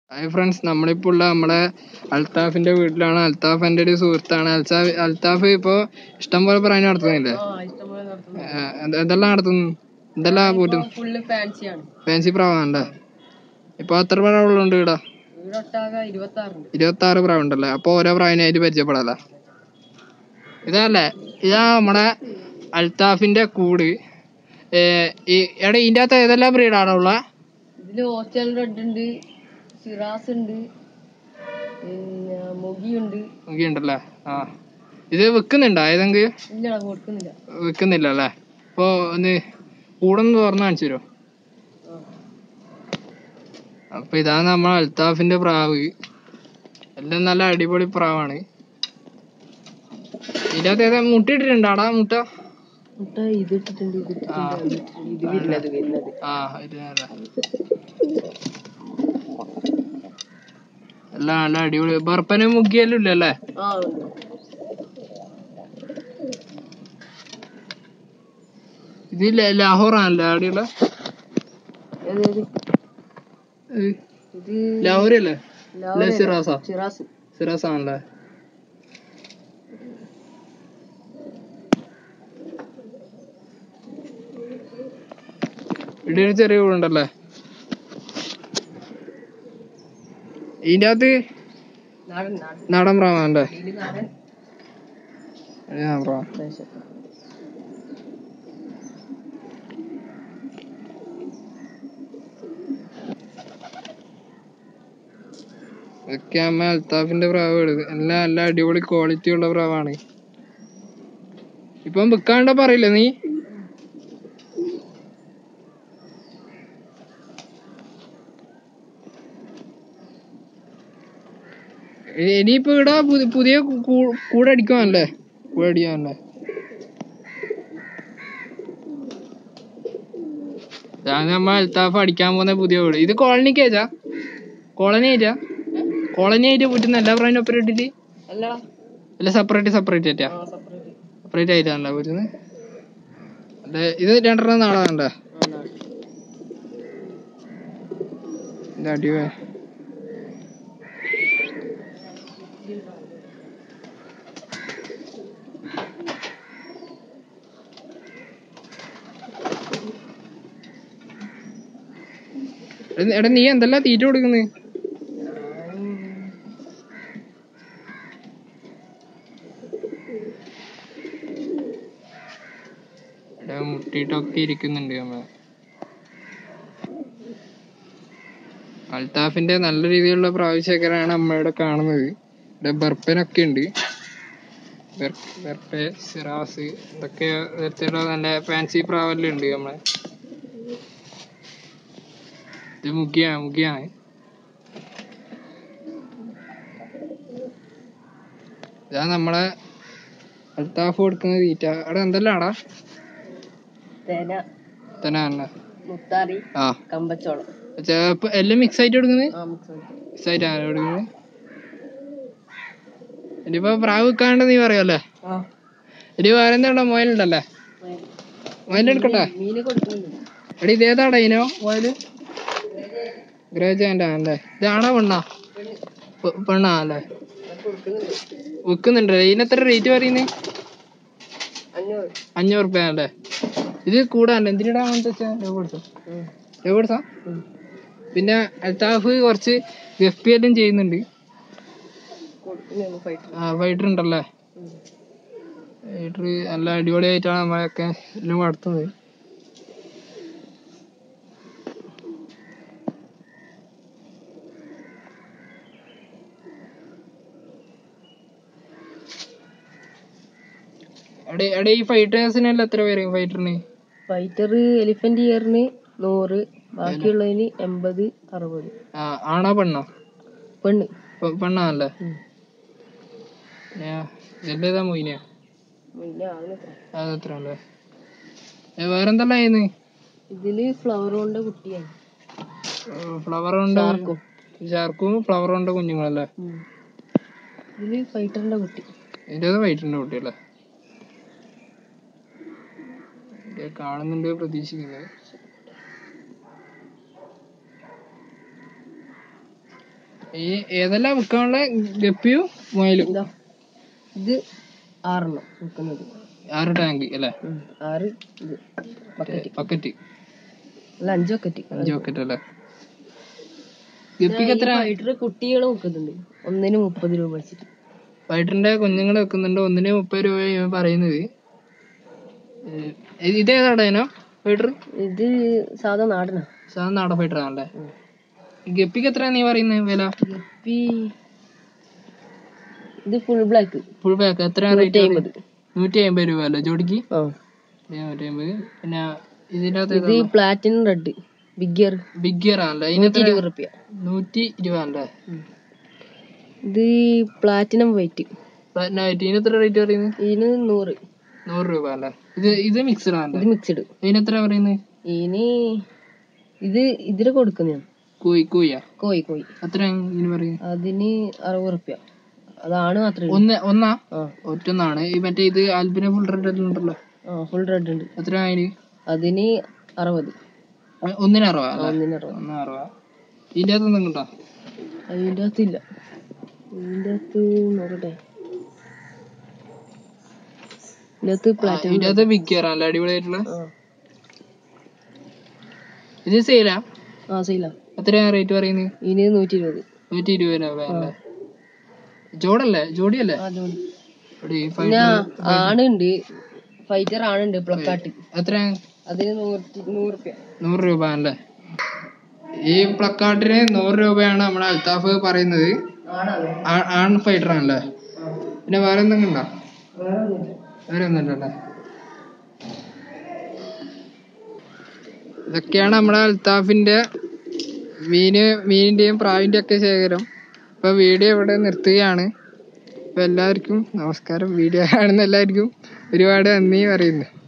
Hi friends നമ്മളിപ്പോൾ ഉള്ള നമ്മളെ അൽത്താഫിന്റെ വീട്ടിലാണ് അൽത്താഫ് എൻ്റെ ഒരു സുഹൃത്താണ് അൽത്താഫ് അൽത്താഫ് ഇപ്പൊ ഇഷ്ടം പോലെ പ്രായം നടത്തുന്നില്ലേ ആ ഇഷ്ടംപോലെ നടത്തുന്നു ആ, എന്ത- എന്തെല്ലാം നടത്തുന്നു എന്തെല്ലാം പോറ്റും ഫുള്ള് ഫാൻസിയാണ് ഫാൻസി പ്രാവാണല്ലേ ഇപ്പൊ എത്ര പ്രാവുകളുണ്ട് ഇവിടെ ഇവിടെ ഒട്ടാകെ ഇരുപത്തി ആറുണ്ട് ഇരുപത്തി ആറ് പ്രാവ് ഉണ്ടല്ലേ അപ്പൊ ഓരോ പ്രാവിനായിട്ട് പരിചയപ്പെടാല്ലേ ഇതല്ലേ ഇതാ നമ്മുടെ അൽത്താഫിന്റെ കൂട് ഏ, ഈ എടാ ഇതിന്റെ അകത്ത് ഏതെല്ലാം ബ്രീഡാണോ ഉള്ള ഇതില് ഓസ്റ്റൽ റെഡ് ഉണ്ട് സിറാസ് ഉണ്ട് പിന്നെ മുഗിയുണ്ട് ഉണ്ടല്ലേ ആ ഇത് വിൽക്കുന്നുണ്ടോ ഏതെങ്കിലും ഇല്ലടാ കൊടുക്കുന്നില്ല വിൽക്കുന്നില്ല അല്ലേ അപ്പൊ ഒന്ന് കൂടൊന്ന് തുറന്ന് കാണിച്ചു തരുമോ ആ. അപ്പൊ ഇതാണ് നമ്മൾ അൽത്താഫിന്റെ പ്രാവ് എല്ലാം നല്ല അടിപൊളി പ്രാവാണ് ഇതിനകത്ത് ഏതാ മുട്ട ഇട്ടിട്ടുണ്ടാടാ മുട്ട മുട്ട ഇത് ഇട്ടിട്ടുണ്ട് ഇത് ആ. ഇട്ടിട്ടുണ്ട് ഇത് വരുന്നത് വരുന്നത് ആ ഇത് നല്ല എല്ലാം നല്ല അടിപൊളി ബർപ്പനും മുക്കിയാലും ഇല്ലല്ലേ ആ ഉണ്ട്. ഇത് ല- ലാഹോറാണല്ലേ അടിയുള്ള ഏത് ഏത്? ഇത് ലാഹോറി അല്ലേ ലാവോറ അല്ലെ സിറാസ സിറാസ് സിറാസ് ആണല്ലേ ഇവിടെ ഒരു ചെറിയ വീടുണ്ടല്ലേ ഇതിന്റെ അകത്ത് നാടൻ നാടൻ നാടൻ പ്രാവാണല്ലേ ഇതില് നാടൻ നാടൻ പ്രാവ് ദേശം ഇതൊക്കെ അമ്മ അൽത്താഫിന്റെ പ്രാവുകൾ എല്ലാം നല്ല അടിപൊളി ക്വാളിറ്റി ഉള്ള പ്രാവാണ് ഇപ്പം വിൽക്കാണ്ട പറയില്ല നീ ഇ- ഇനിയിപ്പോ ഇവിടെ പുതി- പുതിയ കൂ- കൂ- കൂട് അടിക്കുവാനല്ലേ കൂട് അടിക്കാനല്ലേ ഇതാണ് നമ്മ അൽത്താഫ് അടിക്കാൻ പോകുന്ന പുതിയ വീട് ഇത് കോളനിക്ക് ഏറ്റാ കോളനി ആയിട്ടാ കോളനി ആയിട്ട് പോറ്റുന്ന എല്ലാ പ്രാവശ്യം ഒപ്പരം ഇട്ടിട്ട് അല്ലടാ അല്ല സെപ്പറേറ്റ് സെപ്പറേറ്റ് ആയിട്ടാ ആ സെപ്പറേറ്റ് സെപ്പറേറ്റ് ആയിട്ടാണല്ലോ പോറ്റുന്നത് അതെ ഇത് രണ്ടെണ്ണം നാളെ ആ നാടൻ ഇത് അടിവേ എടാ എടാ, നീ എന്തെല്ലാം തീറ്റ കൊടുക്കുന്നത് ഇവിടെ മുട്ടിയിട്ടൊക്കെ ഇരിക്കുന്നുണ്ട് നമ്മള് അൽത്താഫിന്റെ നല്ല രീതിയിലുള്ള പ്രാവശ്യക്കരാണ് നമ്മളിവിടെ കാണുന്നത് ഇവിടെ ബർപ്പനൊക്കെ ഉണ്ട് ബെർ- ബെർപ്പെ സിറാസ് ഇതൊക്കെ തരത്തിലുള്ള നല്ല ഫാൻസി പ്രാവെല്ലാം ഉണ്ട് നമ്മളെ ഇത് മുഖ്യാണ് മുഖ്യാണ് ഇതാ നമ്മളെ അൽത്താഫ് കൊടുക്കുന്ന തീറ്റ അവിടെ എന്തെല്ലാം ആടാ തേന തന്നെ തന്നെ മുത്താറി ആ കമ്പച്ചോളം ചിലപ്പോ എല്ലാം മിക്സ് ആയിട്ട് കൊടുക്കുന്നത് ആ മിക്സ് മിക്സ് ആയിട്ടാണ് കൊടുക്കുന്നത് ഇനിയിപ്പോ പ്രാവ് വിൽക്കാണ്ട് നീ പറയുമല്ലേ ആ ഇനി വേറെ എന്താ മൊയലുണ്ടല്ലേ മൊയലെടുക്കട്ടെ മീന് കൊടുക്കുന്നുണ്ട് എടി ഇതേതാടാ ഇനോ മൊയല് ഗ്രേജാൻ്റെ ആണല്ലേ ഇതാണോ പെണ്ണാ പെ- പെണ്ണാ അല്ലേ അത് കൊടുക്കുന്നുണ്ട് വിൽക്കുന്നുണ്ട് ഇതിനെത്ര റേറ്റ് പറയുന്നത് അഞ്ഞൂറ് അഞ്ഞൂറ് റുപ്യ അല്ലേ ഇത് കൂടാണ്ട് എന്തിനാ അങ്ങനത്തെ വെച്ചാ രൂപ കൊടുത്തു ഉം. രൂപ കൊടുത്താ ഉം. പിന്നെ അൽത്താഫ് കുറച്ച് ഗപ്പി എല്ലാം ചെയ്യുന്നുണ്ട് കൊടുക്കുന്നുണ്ട് ഫൈറ്റ് ആ ഫൈറ്റർ ഉണ്ടല്ലേ ഫൈറ്റർ നല്ല അടിപൊളിയായിട്ടാണ് നമ്മളൊക്കെ എല്ലാം വളർത്തുന്നത് എടേ എടേ ഈ ഫൈറ്റേഴ്സിനെല്ലാം എത്ര പേര് ഫൈറ്ററിന് ഫൈറ്റർ എലിഫന്റ് ഇയറിന് നൂറ് ബാക്കിയുള്ളതിന് എൺപത് അറുപത് ആ ആണോ പെണ്ണോ പെണ്ണ് പെ- പെണ്ണാണല്ലേ ഉം. ഇതിന്റെ ഏതാ മൊയിനെയാ പിന്നെ ആളിന് എത്ര? അത് എത്ര അല്ലേ വേറെന്തെല്ലാം ചെയ്യുന്നത് ഇതില് ഫ്ലവർ കൊണ്ട് കുട്ടിയാണ് ഫ്ലവർ കൊണ്ട് ഷാർക്കും. ഷാർക്കും ഫ്ലവർ കൊണ്ട് കുഞ്ഞുങ്ങളല്ലേ ഉം. ഇതില് ഫൈറ്ററിന്റെ കുട്ടി ഇതിൻ്റെ വൈറ്റിൻ്റെ കുട്ടിയല്ലേ ഇത് കാണുന്നുണ്ട് പ്രതീക്ഷിക്കുന്നത് ഈ ഏതെല്ലാം വിൽക്കാനുള്ള ഗപ്പിയും മുയലും ഇതാ ഇത് ആറെണ്ണം വിൽക്കുന്നത് ആറ് ടാങ്ക് അല്ലേ ഉം. ആറ് ഇത് ബക്കറ്റ് ബക്കറ്റ് അല്ല അഞ്ച് ബക്കറ്റ് അഞ്ച് ബക്കറ്റ് അല്ലേ ഗപ്പിക്ക് എത്ര ഫൈറ്റർ കുട്ടികൾ വിൽക്കുന്നുണ്ട് ഒന്നിന് മുപ്പത് രൂപ വെച്ചിട്ട് ഫൈറ്ററിന്റെ കുഞ്ഞുങ്ങൾ വെക്കുന്നുണ്ട് ഒന്നിന് മുപ്പത് രൂപ ഇവൻ പറയുന്നത് ഏഹ് ഇത് ഇതേതാടേനോ ഫൈറ്റർ ഇത് സാധാ നാടനാ സാധാരണ നാടൻ ഫൈറ്റർ ആണല്ലേ ഉം. ഗപ്പിക്ക് എത്ര നീ പറയുന്നത് വില ഗപ്പി ഇത് ഫുൾ ബ്ലാക്ക് ഫുൾ പാക്ക് എത്ര നൂറ്റി റേറ്റ് അമ്പത് നൂറ്റി അമ്പത് രൂപ അല്ലേ ജോഡിക്ക് ആ നൂറ്റി അമ്പത് പിന്നെ ഇതിന്റെ ഇത് അകത്ത് platinum red bigger big gear ആണല്ലേ നൂറ്റി ഇതിന് ഇരുപത് റുപ്യ നൂറ്റി ഇരുപത് ആണല്ലേ ഇത് പ്ലാറ്റിനം വൈറ്റ് പ്ലാറ്റിനം ആയിട്ട് ഇതിന് എത്ര റേറ്റ് പറയുന്നത് ഇതിന് നൂറ് നൂറ് രൂപ അല്ലേ ഇത് ഇത് മിക്സഡ് ആണല്ലേ ഇത് മിക്സഡ് ഇതിന് എത്ര പറയുന്നത് ഇനി ഇത് ഇതിന് കൊടുക്കുന്നതാണ് കൂയി കൂയാ കോയി കോയി എത്ര ഇതിന് പറയുന്നത് അതിന് അറുപത് റുപ്യ അതാണ് മാത്രമേ ഉള്ളൂ ഒന്ന് ഒന്നാ ആ ഒറ്റൊന്നാണ് ഈ മറ്റേ ഇത് ആൽബിന ഫുൾ റെഡ് ഉണ്ടല്ലോ ആ ഫുൾ റെഡ് ഉണ്ട് എത്ര അതിന് അതിന് അറുപത് ഒന്നിന് അറുപത് ആ, അല്ലേ ഒന്നിന് അറുപത് ഒന്ന് അറുപത് ഇതിന്റെ അകത്ത് എന്തെങ്കിലും ഉണ്ടോ അതിൻ്റെ അകത്തില്ല ഇതിൻ്റെ അകത്ത് നോക്കട്ടെ ഇതിൻ്റെ അകത്ത് പ്ലാറ്റിനം ഇതിന്റെ അകത്ത് ബിഗ് ഗിയർ ആണല്ലേ അടിപൊളിയായിട്ടുള്ള ആ ഇത് സെയിലാ ആ സെയിലാ എത്രയാ റേറ്റ് പറയുന്നത് ഇതിന് നൂറ്റി ഇരുപത് നൂറ്റി ഇരുപത് രൂപ അല്ലേ ജോഡല്ലേ ജോഡിയല്ലേ ആ ജോഡി എടി, പിന്നെ fighter- ആണുണ്ട് ഫൈറ്റർ ആണുണ്ട് പ്ലക്കാട്ട് എത്ര അതിന് നൂറ്റി നൂറ് റുപ്യ നൂറ് രൂപ അല്ലേ ഈ പ്ലക്കാർഡിന് നൂറ് രൂപയാണ് നമ്മുടെ അൽത്താഫ് പറയുന്നത് ആണാണ് ആ- ആൺ ഫൈറ്റർ ആണല്ലേ പിന്നെ വേറെ എന്തെങ്കിലും ഉണ്ടോ വേറെ ഒന്നുമില്ല വേറെ ഒന്നുമില്ലല്ലേ ഇതൊക്കെയാണ് നമ്മുടെ അൽത്താഫിന്റെ മീന് മീനിന്റെയും പ്രാവിന്റെ ഒക്കെ ശേഖരം ഇപ്പൊ വീഡിയോ ഇവിടെ നിർത്തുകയാണ് അപ്പൊ എല്ലാവർക്കും നമസ്കാരം വീഡിയോ കാണുന്ന എല്ലാവർക്കും ഒരുപാട് നന്ദി പറയുന്നു